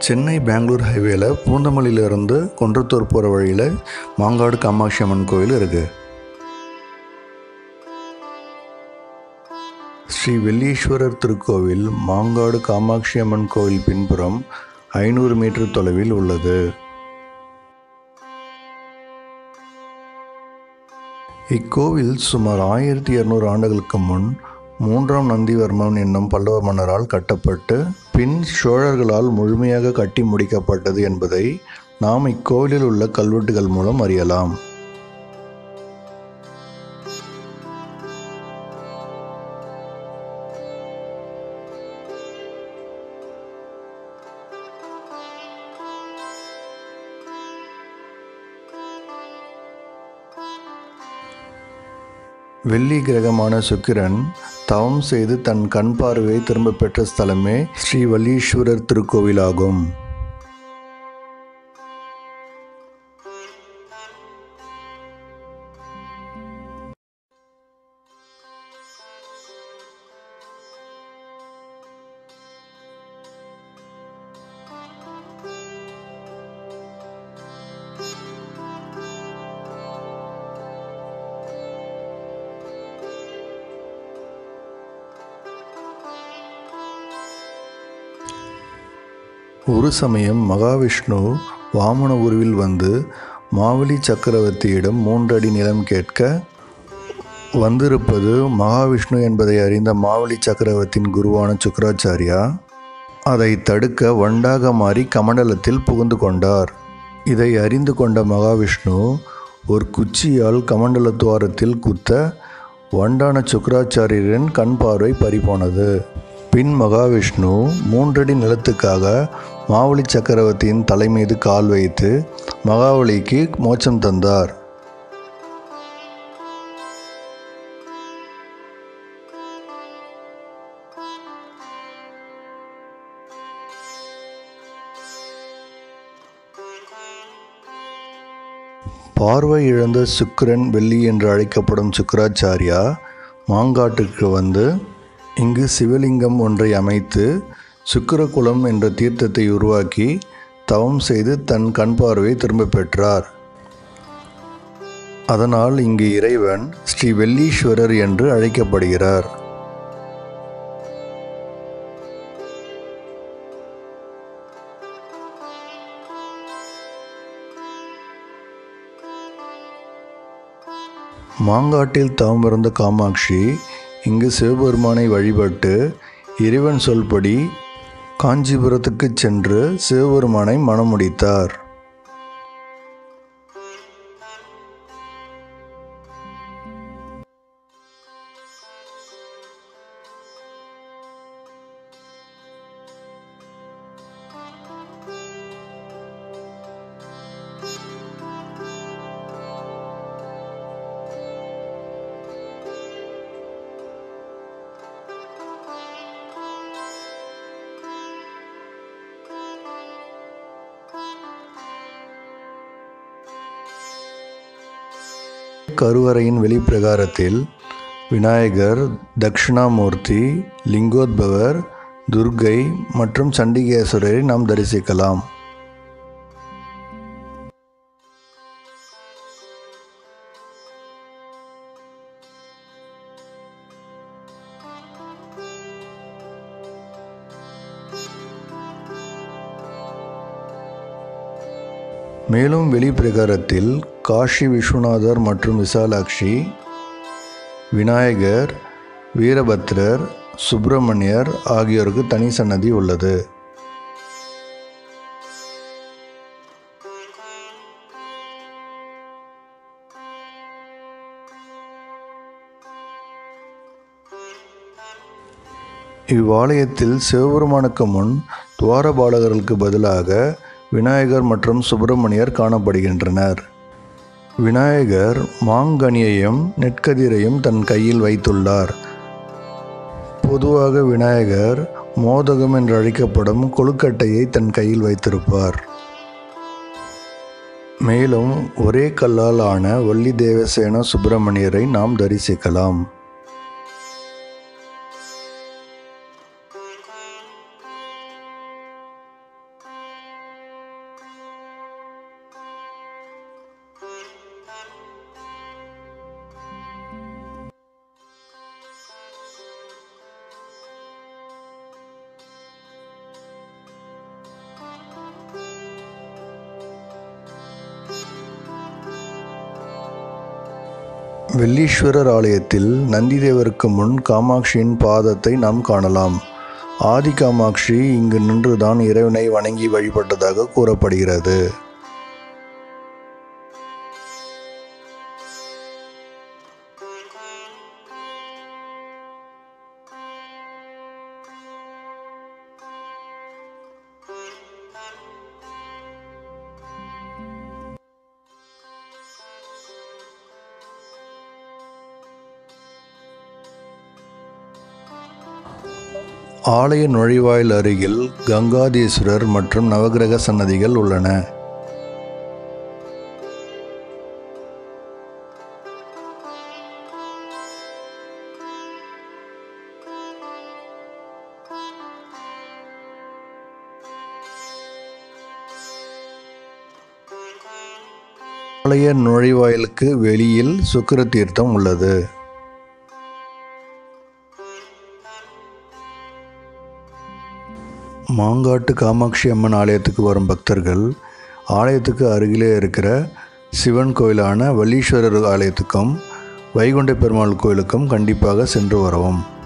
சென்னை பெங்களூர் ஹைவேல பூந்தமல்லியிலிருந்து குன்றத்தூர் போகிற வழியில் மாங்காடு காமாட்சி அம்மன் கோவில் இருக்குது ஸ்ரீ வெள்ளீஸ்வரர் திருக்கோவில் மாங்காடு காமாட்சி அம்மன் கோவில் பின்புறம் ஐநூறு மீட்டர் தொலைவில் உள்ளது இக்கோவில் சுமார் ஆயிரத்தி இரநூறு ஆண்டுகளுக்கு முன் மூன்றாம் நந்திவர்மன் என்னும் பல்லவ மன்னரால் கட்டப்பட்டு பின் சோழர்களால் முழுமையாக கட்டி முடிக்கப்பட்டது என்பதை நாம் இக்கோவிலில் உள்ள கல்வெட்டுகள் மூலம் அறியலாம் வெள்ளி கிரகமான சுக்கிரன் தவம் செய்து தன் கண் பார்வையை திரும்ப பெற்ற ஸ்தலமே ஸ்ரீ வல்லீஸ்வரர் திருக்கோவிலாகும் ஒரு சமயம் மகாவிஷ்ணு வாமன உருவில் வந்து மாவலி சக்கரவர்த்தியிடம் மூன்றடி நிலம் கேட்க வந்திருப்பது மகாவிஷ்ணு என்பதை அறிந்த மாவலி சக்கரவர்த்தியின் குருவான சுக்கராச்சாரியா அதை தடுக்க வண்டாக மாறி கமண்டலத்தில் புகுந்து கொண்டார் இதை அறிந்து கொண்ட மகாவிஷ்ணு ஒரு குச்சியால் கமண்டல துவாரத்தில் குத்த வண்டான சுக்கராச்சாரியரின் கண் பார்வை பறிபோனது பின் மகாவிஷ்ணு மூன்றடி நிலத்துக்காக மாவலி சக்கரவர்த்தியின் தலை மீது கால் வைத்து மகாவலிக்கு மோட்சம் தந்தார் பார்வை இழந்த சுக்கிரன் வெள்ளி என்று அழைக்கப்படும் சுக்கராச்சாரியா மாங்காட்டுக்கு வந்து இங்கு சிவலிங்கம் ஒன்றை அமைத்து சுக்கிரகுலம் என்ற தீர்த்தத்தை உருவாக்கி தவம் செய்து தன் கண் பார்வையை திரும்ப பெற்றார் அதனால் இங்கு இறைவன் ஸ்ரீ வெள்ளீஸ்வரர் என்று அழைக்கப்படுகிறார் மாங்காட்டில் தவமிருந்த காமாட்சி இங்கு சிவபெருமானை வழிபட்டு இறைவன் சொல்படி காஞ்சிபுரத்துக்கு சென்று சிவபெருமானை மணமுடித்தார் கருவறையின் வெளிப்பிரகாரத்தில் விநாயகர் தட்சிணாமூர்த்தி லிங்கோத்பவர் துர்கை மற்றும் சண்டிகேஸ்வரரை நாம் தரிசிக்கலாம் மேலும் வெளிப்பிரகாரத்தில் காஷி விஸ்வநாதர் மற்றும் விசாலாட்சி விநாயகர் வீரபத்ரர் சுப்பிரமணியர் ஆகியோருக்கு தனி சன்னதி உள்ளது இவ்வாலயத்தில் சிவபெருமானுக்கு முன் துவாரபாலகர்களுக்கு பதிலாக விநாயகர் மற்றும் சுப்பிரமணியர் காணப்படுகின்றனர் விநாயகர் மாங்கனியையும் நெற்கதிரையும் தன் கையில் வைத்துள்ளார் பொதுவாக விநாயகர் மோதகம் என்று அழைக்கப்படும் கொழுக்கட்டையை தன் கையில் வைத்திருப்பார் மேலும் ஒரே கல்லால் ஆன வள்ளி தேவசேன சுப்பிரமணியரை நாம் தரிசிக்கலாம் வெள்ளீஸ்வரர் ஆலயத்தில் நந்திதேவருக்கு முன் காமாட்சியின் பாதத்தை நாம் காணலாம் ஆதி காமாட்சி இங்கு நின்றுதான் இறைவனை வணங்கி வழிபட்டதாக கூறப்படுகிறது ஆலய நுழைவாயில் அருகில் கங்காதீஸ்வரர் மற்றும் நவகிரக சன்னதிகள் உள்ளன ஆலய நுழைவாயிலுக்கு வெளியில் சுக்கிர தீர்த்தம் உள்ளது மாங்காட்டு காமாட்சி அம்மன் ஆலயத்துக்கு வரும் பக்தர்கள் ஆலயத்துக்கு அருகிலே இருக்கிற சிவன் கோயிலான வள்ளீஸ்வரர் ஆலயத்துக்கும் வைகுண்ட பெருமாள் கோயிலுக்கும் கண்டிப்பாக சென்று வரவும்